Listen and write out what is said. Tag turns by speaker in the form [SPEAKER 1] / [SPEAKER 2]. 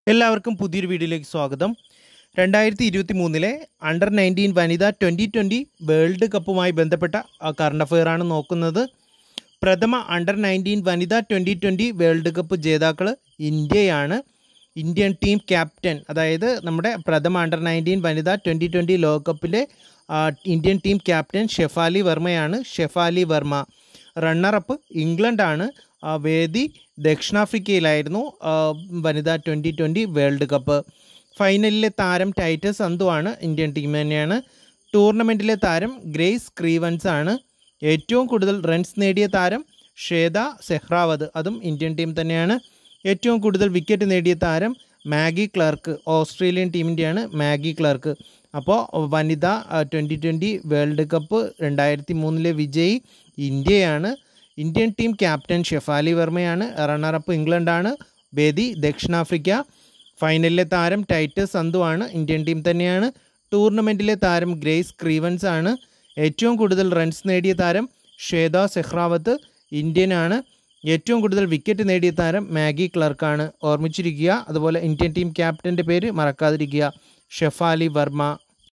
[SPEAKER 1] എല്ലാവർക്കും പുതിയൊരു വീഡിയോയിലേക്ക് സ്വാഗതം രണ്ടായിരത്തി ഇരുപത്തി മൂന്നിലെ അണ്ടർ നയൻറ്റീൻ വനിത ട്വൻ്റി ട്വൻ്റി വേൾഡ് കപ്പുമായി ബന്ധപ്പെട്ട കറണ്ട് അഫെയർ ആണ് നോക്കുന്നത് പ്രഥമ അണ്ടർ നയൻറ്റീൻ വനിത ട്വൻ്റി ട്വൻ്റി വേൾഡ് കപ്പ് ജേതാക്കൾ ഇന്ത്യയാണ് ഇന്ത്യൻ ടീം ക്യാപ്റ്റൻ അതായത് നമ്മുടെ പ്രഥമ അണ്ടർ നയൻറ്റീൻ വനിത ട്വൻ്റി ട്വൻ്റി ലോകകപ്പിലെ ആ, ഇന്ത്യൻ ടീം ക്യാപ്റ്റൻ ഷെഫാലി വർമ്മയാണ് ഷെഫാലി വർമ്മ റണ്ണറപ്പ് ഇംഗ്ലണ്ടാണ് ആ, വേദി ദക്ഷിണാഫ്രിക്കയിലായിരുന്നു ആ, വനിതാ ട്വൻ്റി ട്വൻ്റി വേൾഡ് കപ്പ് ഫൈനലിലെ താരം ടൈറ്റസ് സന്തുവാണ് ഇന്ത്യൻ ടീം തന്നെയാണ് ടൂർണമെൻറ്റിലെ താരം ഗ്രേസ് ക്രീവൻസ് ആണ് ഏറ്റവും കൂടുതൽ റൺസ് നേടിയ താരം ശ്വേത സെഹ്റാവത് അതും ഇന്ത്യൻ ടീം തന്നെയാണ് ഏറ്റവും കൂടുതൽ വിക്കറ്റ് നേടിയ താരം മാഗി ക്ലർക്ക് ഓസ്ട്രേലിയൻ ടീമിൻ്റെയാണ് മാഗി ക്ലർക്ക് അപ്പോൾ വനിത ട്വൻ്റി ട്വൻ്റി വേൾഡ് കപ്പ് രണ്ടായിരത്തി മൂന്നിലെ വിജയി ഇന്ത്യയാണ് ഇന്ത്യൻ ടീം ക്യാപ്റ്റൻ ഷെഫാലി വർമ്മയാണ് റണ്ണറപ്പ് ഇംഗ്ലണ്ടാണ് വേദി ദക്ഷിണാഫ്രിക്ക ഫൈനലിലെ താരം ടൈറ്റസ് സന്തുവാണ് ഇന്ത്യൻ ടീം തന്നെയാണ് ടൂർണമെൻറ്റിലെ താരം ഗ്രേസ് ക്രീവൻസ് ആണ് ഏറ്റവും കൂടുതൽ റൺസ് നേടിയ താരം ശ്വേത സെഹ്റാവത്ത് ഇന്ത്യനാണ് ഏറ്റവും കൂടുതൽ വിക്കറ്റ് നേടിയ താരം മാഗി ക്ലർക്കാണ് ഓർമ്മിച്ചിരിക്കുക അതുപോലെ ഇന്ത്യൻ ടീം ക്യാപ്റ്റൻ്റെ പേര് മറക്കാതിരിക്കുക ഷെഫാലി വർമ്മ